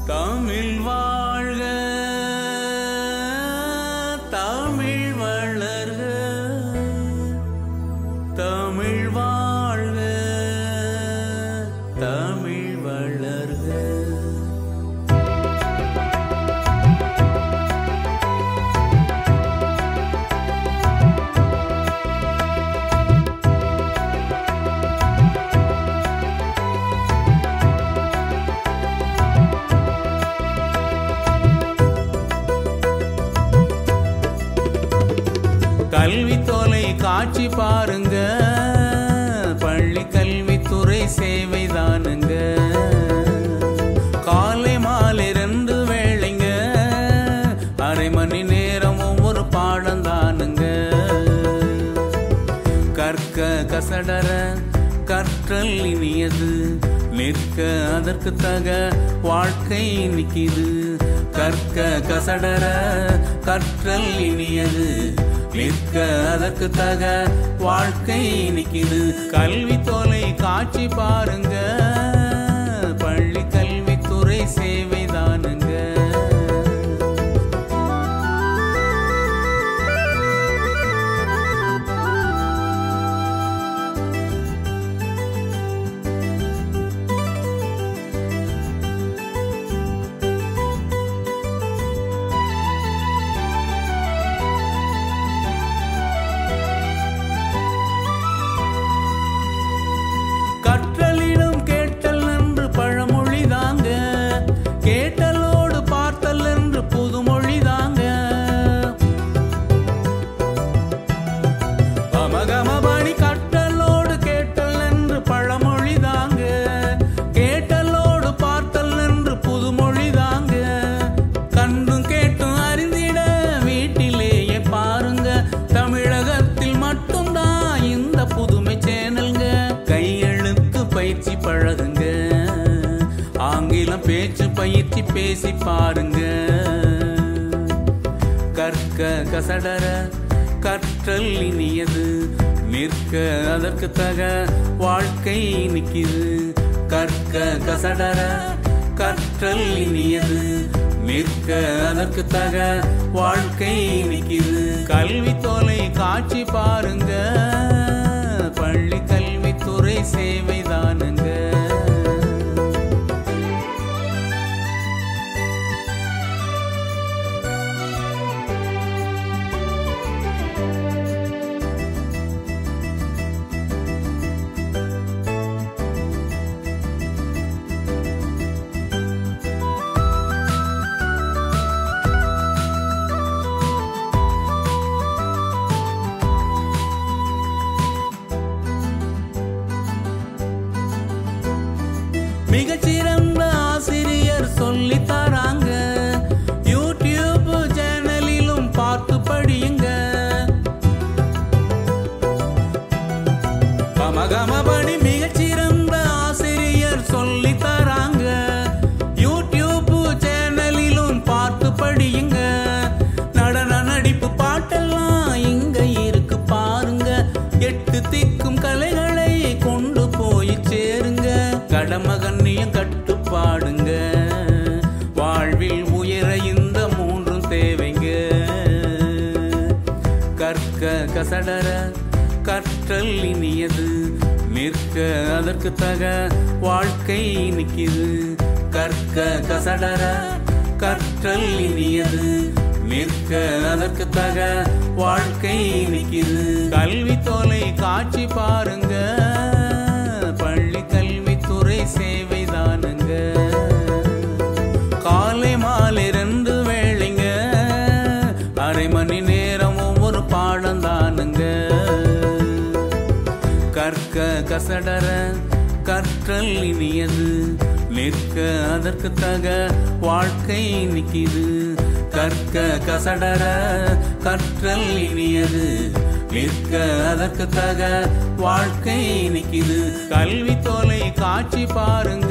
தமிழ் வாழ்க தமிழ் வளர்க தமிழ் வாழ்க தமிழ் வளர்க கல்வி தொலை காட்சி பாருங்க பள்ளி கல்வித்துறை சேவைதானுங்க காலை மாலை ரெண்டு வேளைங்க அரை மணி நேரம் ஒவ்வொரு பாடம் தானுங்க கற்க கசடர கற்றல் இனியது நிற்க அதற்கு தக வாழ்க்கை நிக்கிது கற்க கசடர கற்றல் இனியது நிற்க அதற்கு தக வாழ்க்கை நிக்கிது கல்வி தொலை காட்சி பாருங்க பள்ளி கல்வித்துறை சேவைதானுங்க கற்றலிலும் கேட்டல் என்று பழமொழி தாங்க கேட்டலோடு பார்த்தல் என்று புதுமொழி தாங்க அமகமபணி கட்டலோடு கேட்டல் என்று பழமொழி தாங்க கேட்டலோடு பார்த்தல் என்று புதுமொழி தாங்க கண்டும் கேட்டும் அறிந்திட வீட்டிலேயே பாருங்க தமிழகத்தில் மட்டும்தான் இந்த புதுமை சேனல்ங்க கையெழுத்து பயிற்சி பழகுங்க ஆங்கிலம் பேச்சு பயிற்சி பேசி பாருங்க கற்க கசடர கற்றல் இனியது நிற்க அதற்கு தக வாழ்க்கை நிக்கிது கற்க கசடர கற்றல் இனியது நிற்க அதற்கு தக வாழ்க்கை நிக்கிது கல்வி தொலை காட்சி பாருங்க பள்ளி கல்வித்துறை சேவைதானுங்க மிகச்சிறந்த ஆசிரியர் சொல்லி தராங்க யூடியூப் சேனலிலும் பார்த்து படியுங்க கமகமபடி மிகச்சிறந்த ஆசிரியர் சொல்லி தராங்க யூடியூப் சேனலிலும் பார்த்து படியுங்க நடன நடிப்பு பாட்டெல்லாம் இங்க இருக்கு பாருங்க எட்டு திக்கும் கலைகளை கொண்டு போய் சேருங்க கடமகன்னியம் கட்டுப்பாடுங்க வாழ்வில் உயர இந்த மூன்றும் தேவைங்க கற்க கசடர கற்றல் இனியது நிற்க அதற்கு தக வாழ்க்கை நிக்கிது கற்க கசடர கற்றல் இனியது நிற்க அதற்கு தக வாழ்க்கை நிக்கிது கல்வி தொலை காட்சி பாருங்க பள்ளி கல்வித்துறை சேவைதானுங்க காலை மாலை ரெண்டு வேளைங்க அரை மணி நேரம் ஒவ்வொரு பாடம் தானுங்க கற்க கசடர கற்றல் இனியது நிற்க அதற்கு தக வாழ்க்கை நிக்கிது கற்க கசடர கற்றல் இனியது நிற்க அதற்கு தக வாழ்க்கை நிக்கிது கல்வி தொலை காட்சி பாருங்க